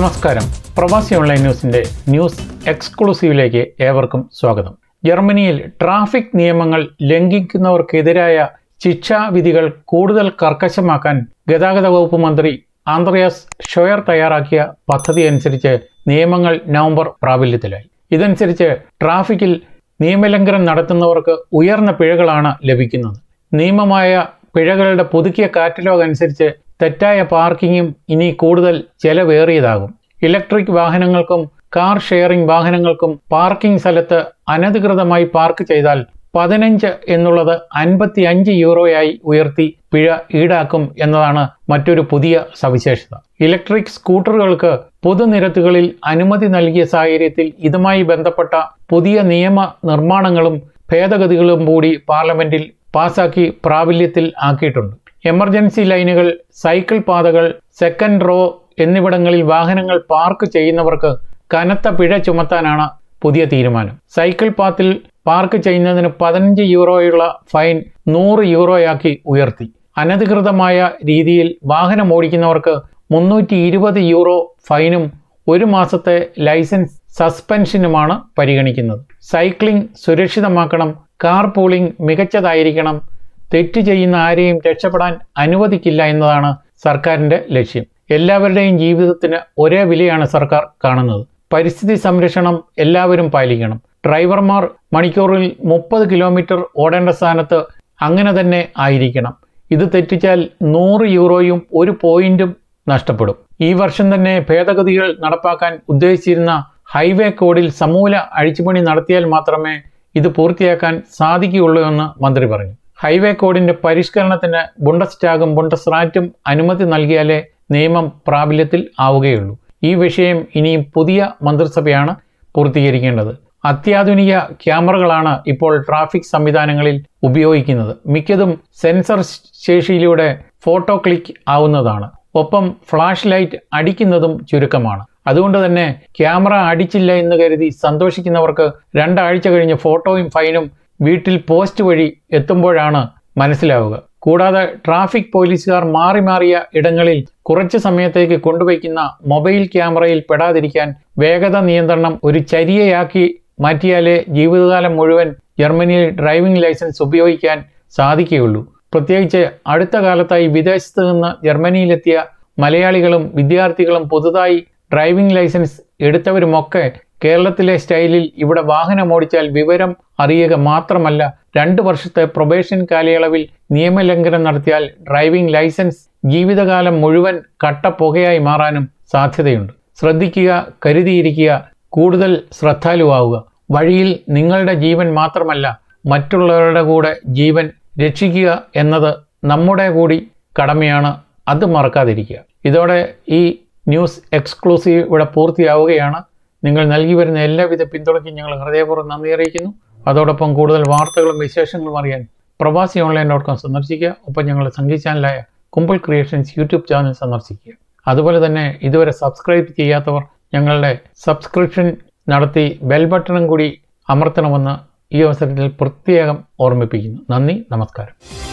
നമസ്കാരം പ്രവാസി ഓൺലൈൻ ന്യൂസിന്റെ ന്യൂസ് എക്സ്ക്ലൂസീവിലേക്ക് ഏവർക്കും സ്വാഗതം ജർമ്മനിയിൽ ട്രാഫിക് നിയമങ്ങൾ ലംഘിക്കുന്നവർക്കെതിരായ ശിക്ഷാവിധികൾ കൂടുതൽ കർക്കശമാക്കാൻ ഗതാഗത വകുപ്പ് മന്ത്രി ആന്ത്രയാസ് ഷോയർ തയ്യാറാക്കിയ പദ്ധതി അനുസരിച്ച് നിയമങ്ങൾ നവംബർ പ്രാബല്യത്തിലായി ഇതനുസരിച്ച് ട്രാഫിക്കിൽ നിയമലംഘനം നടത്തുന്നവർക്ക് ഉയർന്ന പിഴകളാണ് ലഭിക്കുന്നത് നിയമമായ പിഴകളുടെ പുതുക്കിയ കാറ്റലോഗ് അനുസരിച്ച് തെറ്റായ പാർക്കിങ്ങും ഇനി കൂടുതൽ ചെലവേറിയതാകും ഇലക്ട്രിക് വാഹനങ്ങൾക്കും കാർ ഷെയറിംഗ് വാഹനങ്ങൾക്കും പാർക്കിംഗ് സ്ഥലത്ത് അനധികൃതമായി പാർക്ക് ചെയ്താൽ പതിനഞ്ച് എന്നുള്ളത് അൻപത്തി അഞ്ച് യൂറോയായി ഉയർത്തി പിഴ ഈടാക്കും എന്നതാണ് മറ്റൊരു പുതിയ സവിശേഷത ഇലക്ട്രിക് സ്കൂട്ടറുകൾക്ക് പൊതുനിരത്തുകളിൽ അനുമതി നൽകിയ സാഹചര്യത്തിൽ ഇതുമായി ബന്ധപ്പെട്ട പുതിയ നിയമ നിർമ്മാണങ്ങളും ഭേദഗതികളും കൂടി പാർലമെന്റിൽ പാസാക്കി പ്രാബല്യത്തിൽ ആക്കിയിട്ടുണ്ട് എമർജൻസി ലൈനുകൾ സൈക്കിൾ പാതകൾ സെക്കൻഡ് റോ എന്നിവിടങ്ങളിൽ വാഹനങ്ങൾ പാർക്ക് ചെയ്യുന്നവർക്ക് കനത്ത പിഴ ചുമത്താനാണ് പുതിയ തീരുമാനം സൈക്കിൾ പാത്തിൽ പാർക്ക് ചെയ്യുന്നതിന് പതിനഞ്ച് യൂറോയുള്ള ഫൈൻ നൂറ് യൂറോയാക്കി ഉയർത്തി അനധികൃതമായ രീതിയിൽ വാഹനം ഓടിക്കുന്നവർക്ക് മുന്നൂറ്റി ഇരുപത് യൂറോ ഫൈനും ഒരു മാസത്തെ ലൈസൻസ് സസ്പെൻഷനുമാണ് പരിഗണിക്കുന്നത് സൈക്ലിംഗ് സുരക്ഷിതമാക്കണം കാർ പൂളിംഗ് മികച്ചതായിരിക്കണം തെറ്റ് ചെയ്യുന്ന ആരെയും രക്ഷപ്പെടാൻ അനുവദിക്കില്ല എന്നതാണ് സർക്കാരിന്റെ ലക്ഷ്യം എല്ലാവരുടെയും ജീവിതത്തിന് ഒരേ വിലയാണ് സർക്കാർ കാണുന്നത് പരിസ്ഥിതി സംരക്ഷണം എല്ലാവരും പാലിക്കണം ഡ്രൈവർമാർ മണിക്കൂറിൽ മുപ്പത് കിലോമീറ്റർ ഓടേണ്ട സ്ഥാനത്ത് അങ്ങനെ തന്നെ ആയിരിക്കണം ഇത് തെറ്റിച്ചാൽ നൂറ് യൂറോയും ഒരു പോയിന്റും നഷ്ടപ്പെടും ഈ വർഷം തന്നെ ഭേദഗതികൾ നടപ്പാക്കാൻ ഉദ്ദേശിച്ചിരുന്ന ഹൈവേ കോഡിൽ സമൂല അഴിച്ചുപണി നടത്തിയാൽ മാത്രമേ ഇത് പൂർത്തിയാക്കാൻ സാധിക്കുകയുള്ളൂ എന്ന് മന്ത്രി പറഞ്ഞു ഹൈവേ കോഡിന്റെ പരിഷ്കരണത്തിന് ബുണ്ടസ്റ്റാഗും ബുണ്ടസ്റാറ്റും അനുമതി നൽകിയാലേ നിയമം പ്രാബല്യത്തിൽ ആവുകയുള്ളൂ ഈ വിഷയം ഇനിയും പുതിയ മന്ത്രിസഭയാണ് പൂർത്തീകരിക്കേണ്ടത് അത്യാധുനിക ക്യാമറകളാണ് ഇപ്പോൾ ട്രാഫിക് സംവിധാനങ്ങളിൽ ഉപയോഗിക്കുന്നത് മിക്കതും സെൻസർ ശേഷിയിലൂടെ ഫോട്ടോ ക്ലിക്ക് ആവുന്നതാണ് ഒപ്പം ഫ്ലാഷ് ലൈറ്റ് അടിക്കുന്നതും ചുരുക്കമാണ് അതുകൊണ്ട് തന്നെ ക്യാമറ അടിച്ചില്ല എന്ന് കരുതി സന്തോഷിക്കുന്നവർക്ക് രണ്ടാഴ്ച കഴിഞ്ഞ് ഫോട്ടോയും ഫൈനും വീട്ടിൽ പോസ്റ്റ് വഴി എത്തുമ്പോഴാണ് മനസ്സിലാവുക കൂടാതെ ട്രാഫിക് പോലീസുകാർ മാറി മാറിയ ഇടങ്ങളിൽ കുറച്ച് സമയത്തേക്ക് കൊണ്ടുവയ്ക്കുന്ന മൊബൈൽ ക്യാമറയിൽ പെടാതിരിക്കാൻ വേഗത നിയന്ത്രണം ഒരു ചര്യയാക്കി മാറ്റിയാലേ ജീവിതകാലം മുഴുവൻ ജർമ്മനിയിൽ ഡ്രൈവിംഗ് ലൈസൻസ് ഉപയോഗിക്കാൻ സാധിക്കുകയുള്ളൂ പ്രത്യേകിച്ച് അടുത്ത കാലത്തായി വിദേശത്ത് നിന്ന് ജർമ്മനിയിലെത്തിയ മലയാളികളും വിദ്യാർത്ഥികളും പുതുതായി ഡ്രൈവിംഗ് ലൈസൻസ് എടുത്തവരുമൊക്കെ കേരളത്തിലെ സ്റ്റൈലിൽ ഇവിടെ വാഹനം ഓടിച്ചാൽ വിവരം അറിയുക മാത്രമല്ല രണ്ട് വർഷത്തെ പ്രൊബേഷൻ കാലയളവിൽ നിയമലംഘനം നടത്തിയാൽ ഡ്രൈവിംഗ് ലൈസൻസ് ജീവിതകാലം മുഴുവൻ കട്ട പുകയായി മാറാനും സാധ്യതയുണ്ട് ശ്രദ്ധിക്കുക കരുതിയിരിക്കുക കൂടുതൽ ശ്രദ്ധാലുവാവുക വഴിയിൽ നിങ്ങളുടെ ജീവൻ മാത്രമല്ല മറ്റുള്ളവരുടെ കൂടെ ജീവൻ രക്ഷിക്കുക എന്നത് നമ്മുടെ കൂടി കടമയാണ് അത് മറക്കാതിരിക്കുക ഇതോടെ ഈ ന്യൂസ് എക്സ്ക്ലൂസീവ് ഇവിടെ പൂർത്തിയാവുകയാണ് നിങ്ങൾ നൽകി വരുന്ന എല്ലാവിധ പിന്തുണയ്ക്കും ഞങ്ങൾ ഹൃദയപൂർവ്വം നന്ദി അറിയിക്കുന്നു അതോടൊപ്പം കൂടുതൽ വാർത്തകളും വിശേഷങ്ങളും അറിയാൻ പ്രവാസി ഓൺലൈൻ ഡോട്ട് കോം സന്ദർശിക്കുക ഒപ്പം ഞങ്ങളുടെ സംഗീത ചാനലായ കുമ്പിൾ ക്രിയേഷൻസ് യൂട്യൂബ് ചാനൽ സന്ദർശിക്കുക അതുപോലെ തന്നെ ഇതുവരെ സബ്സ്ക്രൈബ് ചെയ്യാത്തവർ ഞങ്ങളുടെ സബ്സ്ക്രിപ്ഷൻ നടത്തി ബെൽ ബട്ടണും കൂടി അമർത്തണമെന്ന് ഈ അവസരത്തിൽ പ്രത്യേകം ഓർമ്മിപ്പിക്കുന്നു നന്ദി നമസ്കാരം